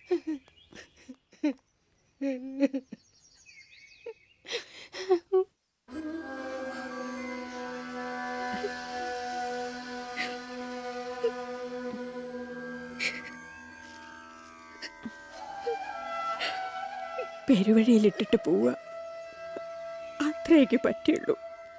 പെരുവഴിയിലിട്ടിട്ട് പോവുക അത്രയൊക്കെ പറ്റുള്ളൂ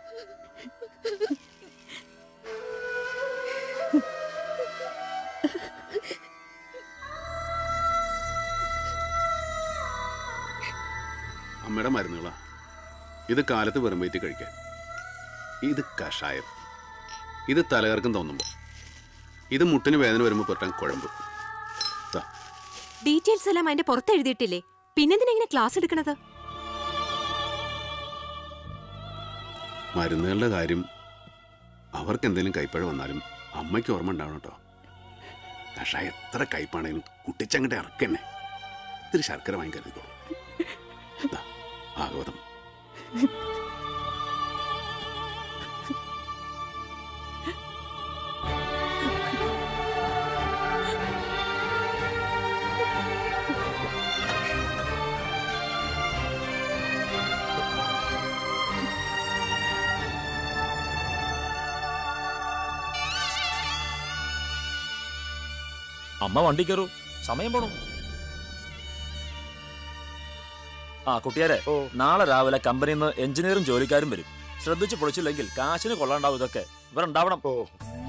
അമ്മയുടെ മരുന്നുകളാ ഇത് കാലത്ത് വെറും വയറ്റി കഴിക്കാൻ ഇത് കഷായം ഇത് തലകർക്കം തോന്നുമ്പോൾ ഇത് മുട്ടിന് വേദന വരുമ്പോൾ പുരട്ടാൻ കുഴമ്പ് ദാ, ഡീറ്റെയിൽസ് എല്ലാം അതിന്റെ പുറത്ത് എഴുതിയിട്ടില്ലേ പിന്നെന്തിനാ ഇങ്ങനെ ക്ലാസ് എടുക്കണത് മരുന്നുകളുടെ കാര്യം അവർക്ക് എന്തെങ്കിലും കൈപ്പഴ വന്നാലും അമ്മയ്ക്ക് ഓർമ്മ ഉണ്ടാവണം കേട്ടോ കഷായം എത്ര കയ്പാണെങ്കിലും കുട്ടിച്ചങ്ങട്ട് ഇറക്കന്നെ ഇത്തിരി ശർക്കര വാങ്ങിക്കരുതോ ഭാഗവതം അമ്മ വണ്ടി കയറൂ സമയം പോണു ആ കുട്ടിയാരെ നാളെ രാവിലെ കമ്പനിയിൽ നിന്ന് എഞ്ചിനീയറും ജോലിക്കാരും വരും ശ്രദ്ധിച്ച് പൊളിച്ചില്ലെങ്കിൽ കാശിന് കൊള്ളാണ്ടാവും ഇതൊക്കെ ഇവരുണ്ടാവണം ഓ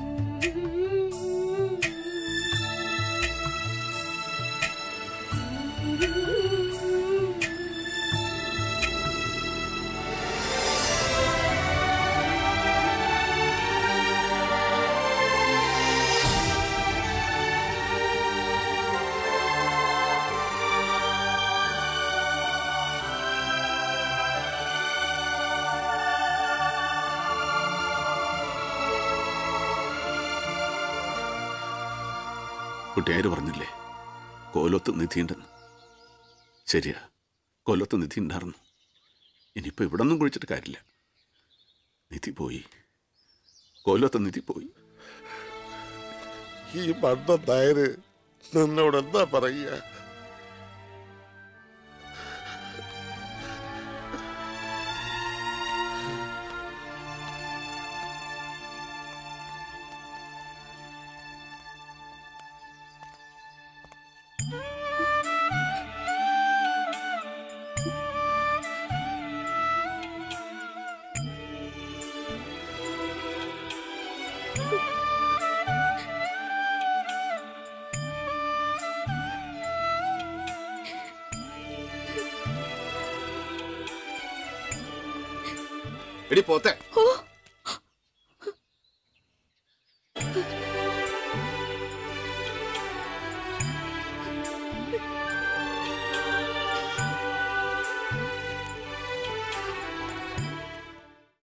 കുട്ടിയാര് പറഞ്ഞില്ലേ കോലത്ത് നിധിയുണ്ടെന്ന് ശരിയാ കൊല്ലത്ത് നിധി ഉണ്ടായിരുന്നു ഇനിയിപ്പോൾ ഇവിടെ ഒന്നും കുഴിച്ചിട്ട് കാര്യമില്ല നിധി പോയി കൊല്ലത്ത് നിധി പോയി ഈ മണ്ട നായര് നിന്നോട് എന്താ പറയുക എടി പോത്തെ ഓ